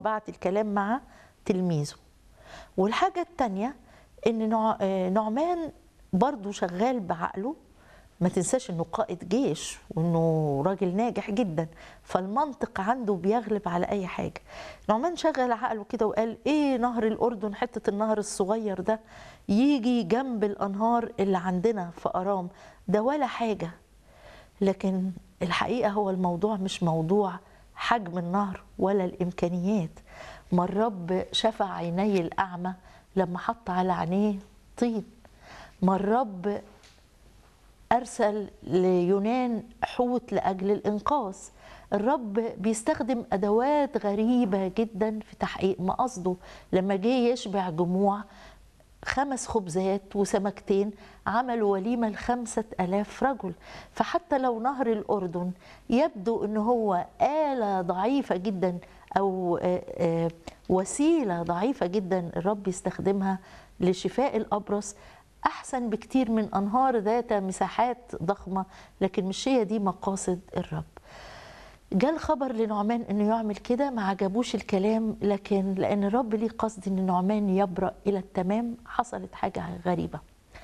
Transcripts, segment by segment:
بعت الكلام مع تلميذه والحاجة التانية ان نوع- آه، نعمان برضو شغال بعقله ما تنساش انه قائد جيش وانه راجل ناجح جدا فالمنطق عنده بيغلب على اي حاجه نعمان شغل عقله كده وقال ايه نهر الاردن حته النهر الصغير ده يجي جنب الانهار اللي عندنا في ارام ده ولا حاجه لكن الحقيقه هو الموضوع مش موضوع حجم النهر ولا الامكانيات ما الرب شفع عيني الاعمى لما حط على عينيه طين ما الرب أرسل ليونان حوت لأجل الإنقاذ الرب بيستخدم أدوات غريبة جدا في تحقيق مقاصده لما جه يشبع جموع خمس خبزات وسمكتين عملوا وليمة لخمسة ألاف رجل فحتى لو نهر الأردن يبدو أنه هو آلة ضعيفة جدا أو آه، آه، وسيلة ضعيفة جدا الرب يستخدمها لشفاء الأبرص أحسن بكتير من أنهار ذات مساحات ضخمة لكن مش هي دي مقاصد الرب جاء الخبر لنعمان انه يعمل كده ما عجبوش الكلام لكن لان الرب ليه قصد ان نعمان يبرأ الى التمام حصلت حاجه غريبه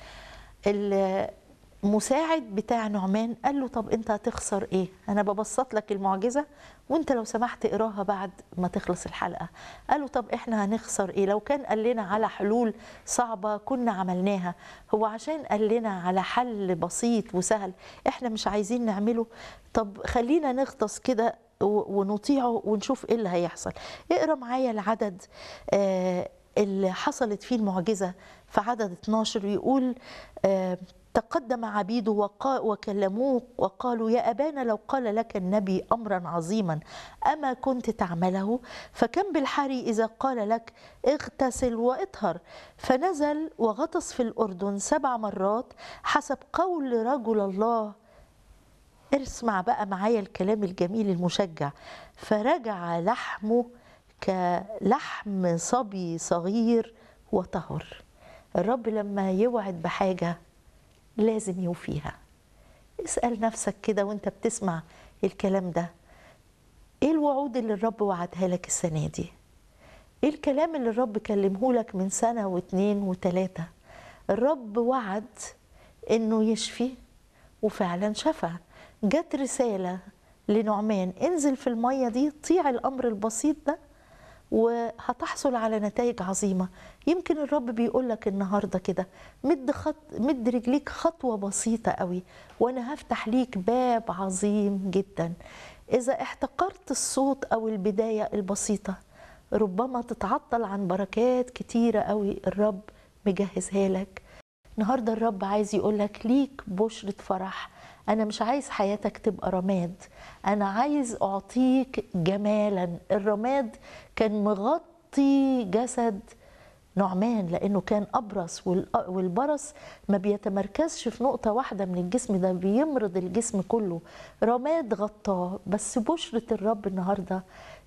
المساعد بتاع نعمان قال له طب انت هتخسر ايه انا ببسط لك المعجزه وانت لو سمحت اقراها بعد ما تخلص الحلقه قال له طب احنا هنخسر ايه لو كان قال لنا على حلول صعبه كنا عملناها هو عشان قال لنا على حل بسيط وسهل احنا مش عايزين نعمله طب خلينا نغطس كده و- ونطيعه ونشوف ايه اللي هيحصل اقرا معايا العدد آه اللي حصلت فيه المعجزه في عدد 12 يقول آه تقدم عبيده وقا وكلموه وقالوا يا أبانا لو قال لك النبي أمرا عظيما أما كنت تعمله فكم بالحري إذا قال لك اغتسل واطهر فنزل وغطس في الأردن سبع مرات حسب قول رجل الله اسمع بقى معايا الكلام الجميل المشجع فرجع لحمه كلحم صبي صغير وطهر الرب لما يوعد بحاجه لازم يوفيها اسأل نفسك كده وانت بتسمع الكلام ده ايه الوعود اللي الرب وعدها لك السنة دي ايه الكلام اللي الرب كلمه لك من سنة واتنين وتلاتة الرب وعد انه يشفي وفعلا شفى جت رسالة لنعمان انزل في المية دي طيع الامر البسيط ده وهتحصل على نتائج عظيمه يمكن الرب بيقول لك النهارده كده مد خط مد رجليك خطوه بسيطه قوي وانا هفتح ليك باب عظيم جدا اذا احتقرت الصوت او البدايه البسيطه ربما تتعطل عن بركات كتيره قوي الرب مجهزها لك النهارده الرب عايز يقول لك ليك بشرة فرح أنا مش عايز حياتك تبقى رماد أنا عايز أعطيك جمالا الرماد كان مغطي جسد نعمان لأنه كان أبرص والأ- والبرص ما بيتمركزش في نقطة واحدة من الجسم ده بيمرض الجسم كله رماد غطاه بس بشرة الرب النهاردة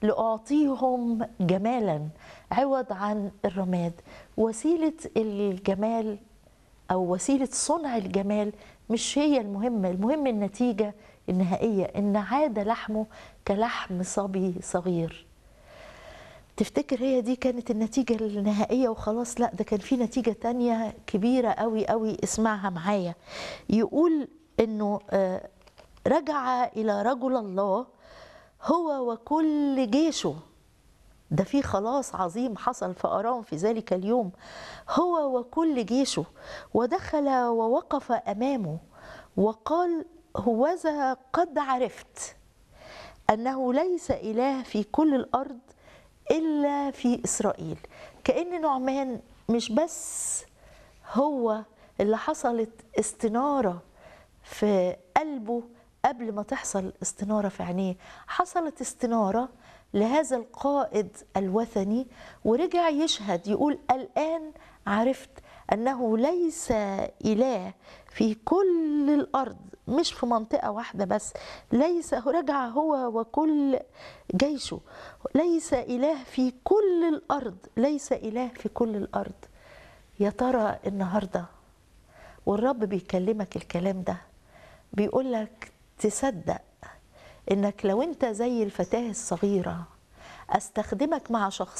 لأعطيهم جمالا عوض عن الرماد وسيلة الجمال او وسيله صنع الجمال مش هي المهمه المهم النتيجه النهائيه ان عاد لحمه كلحم صبي صغير تفتكر هي دي كانت النتيجة النهائية وخلاص لا ده كان في نتيجة تانية كبيرة قوي قوي اسمعها معايا يقول انه آه، رجع الى رجل الله هو وكل جيشه ده في خلاص عظيم حصل في أرام في ذلك اليوم هو وكل جيشه ودخل ووقف أمامه وقال هوذا قد عرفت أنه ليس إله في كل الأرض إلا في إسرائيل كأن نعمان مش بس هو اللي حصلت استنارة في قلبه قبل ما تحصل استنارة في عينيه حصلت استنارة لهذا القائد الوثني ورجع يشهد يقول الآن عرفت أنه ليس إله في كل الأرض مش في منطقة واحدة بس ليس رجع هو وكل جيشه ليس إله في كل الأرض ليس إله في كل الأرض يا ترى النهارده والرب بيكلمك الكلام ده بيقول لك تصدق انك لو انت زي الفتاة الصغيرة استخدمك مع شخص